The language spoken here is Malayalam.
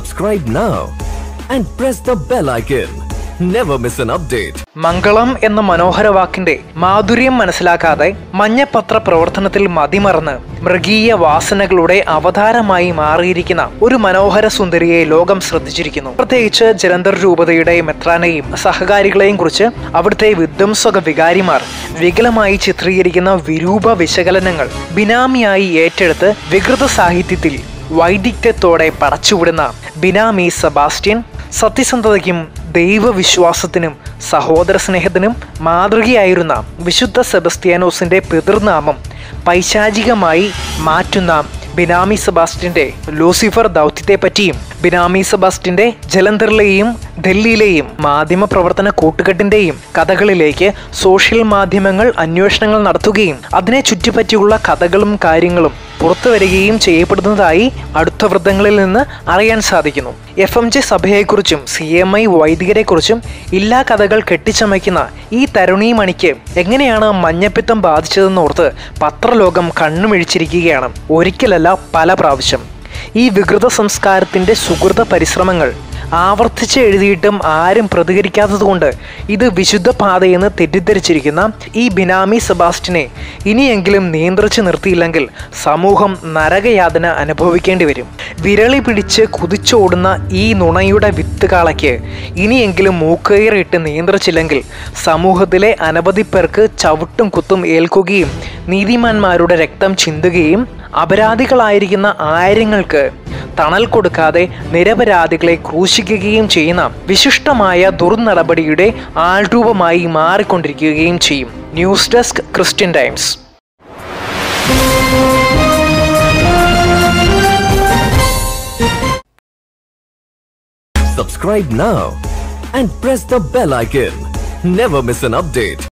Subscribe now and press the bell icon. Never miss an update. മംഗളം എന്ന മനോഹര വാക്കിന്റെ മാധുര്യം മനസ്സിലാക്കാതെ മഞ്ഞപ്പത്ര പ്രവർത്തനത്തിൽ മതിമറന്ന് മൃഗീയ വാസനകളുടെ അവതാരമായി മാറിയിരിക്കുന്ന ഒരു മനോഹര സുന്ദരിയെ ലോകം ശ്രദ്ധിച്ചിരിക്കുന്നു പ്രത്യേകിച്ച് ജലന്ധർ രൂപതയുടെ മെത്രാനെയും സഹകാരികളെയും കുറിച്ച് അവിടുത്തെ വിധ്വംസക വികാരിമാർ വികലമായി ചിത്രീകരിക്കുന്ന വിരൂപ വിശകലനങ്ങൾ ബിനാമിയായി ഏറ്റെടുത്ത് വികൃത സാഹിത്യത്തിൽ വൈദിഗ്ധ്യത്തോടെ പടച്ചുവിടുന്ന ബിനാമി സെബാസ്റ്റ്യൻ സത്യസന്ധതയ്ക്കും ദൈവവിശ്വാസത്തിനും സഹോദര സ്നേഹത്തിനും മാതൃകയായിരുന്ന വിശുദ്ധ സെബസ്ത്യാനോസിന്റെ പിതൃനാമം പൈശാചികമായി മാറ്റുന്ന ബിനാമി സെബാസ്റ്റ്യന്റെ ലൂസിഫർ ദൗത്യത്തെ പറ്റിയും ബിനാമി സെബാസ്റ്റ്യന്റെ ജലന്ധറിലെയും ഡൽഹിയിലെയും മാധ്യമ പ്രവർത്തന കൂട്ടുകെട്ടിന്റെയും കഥകളിലേക്ക് സോഷ്യൽ മാധ്യമങ്ങൾ അന്വേഷണങ്ങൾ നടത്തുകയും അതിനെ ചുറ്റിപ്പറ്റിയുള്ള കഥകളും കാര്യങ്ങളും പുറത്തു വരികയും ചെയ്യപ്പെടുന്നതായി അടുത്ത വൃത്തങ്ങളിൽ നിന്ന് അറിയാൻ സാധിക്കുന്നു എഫ് എം ജെ സഭയെക്കുറിച്ചും സി എം ഐ വൈദികരെക്കുറിച്ചും എല്ലാ കഥകൾ കെട്ടിച്ചമയ്ക്കുന്ന ഈ തരുണീമണിക്ക് എങ്ങനെയാണ് മഞ്ഞപ്പിത്തം ബാധിച്ചതെന്നോർത്ത് പത്രലോകം കണ്ണുമിഴിച്ചിരിക്കുകയാണ് ഒരിക്കലല്ല പല പ്രാവശ്യം ഈ വികൃത സംസ്കാരത്തിൻ്റെ സുഹൃത പരിശ്രമങ്ങൾ ആവർത്തിച്ച് എഴുതിയിട്ടും ആരും പ്രതികരിക്കാത്തതുകൊണ്ട് ഇത് വിശുദ്ധ പാതയെന്ന് തെറ്റിദ്ധരിച്ചിരിക്കുന്ന ഈ ബിനാമി സെബാസ്റ്റിനെ ഇനിയെങ്കിലും നിയന്ത്രിച്ചു നിർത്തിയില്ലെങ്കിൽ സമൂഹം നരകയാതന അനുഭവിക്കേണ്ടി വരും വിരളി പിടിച്ച് കുതിച്ചോടുന്ന ഈ നുണയുടെ വിത്തുകാളയ്ക്ക് ഇനിയെങ്കിലും മൂക്കയറിട്ട് നിയന്ത്രിച്ചില്ലെങ്കിൽ സമൂഹത്തിലെ അനവധി പേർക്ക് ചവിട്ടും കുത്തും ഏൽക്കുകയും നീതിമാന്മാരുടെ രക്തം ചിന്തുകയും അപരാധികളായിരിക്കുന്ന ആയിരങ്ങൾക്ക് തണൽ കൊടുക്കാതെ നിരപരാധികളെ ക്രൂശിക്കുകയും ചെയ്യുന്ന വിശിഷ്ടമായ ദുർനടപടിയുടെ ആൾരൂപമായി മാറിക്കൊണ്ടിരിക്കുകയും ചെയ്യും news desk Christian times Subscribe now and press the bell icon. Never miss an update.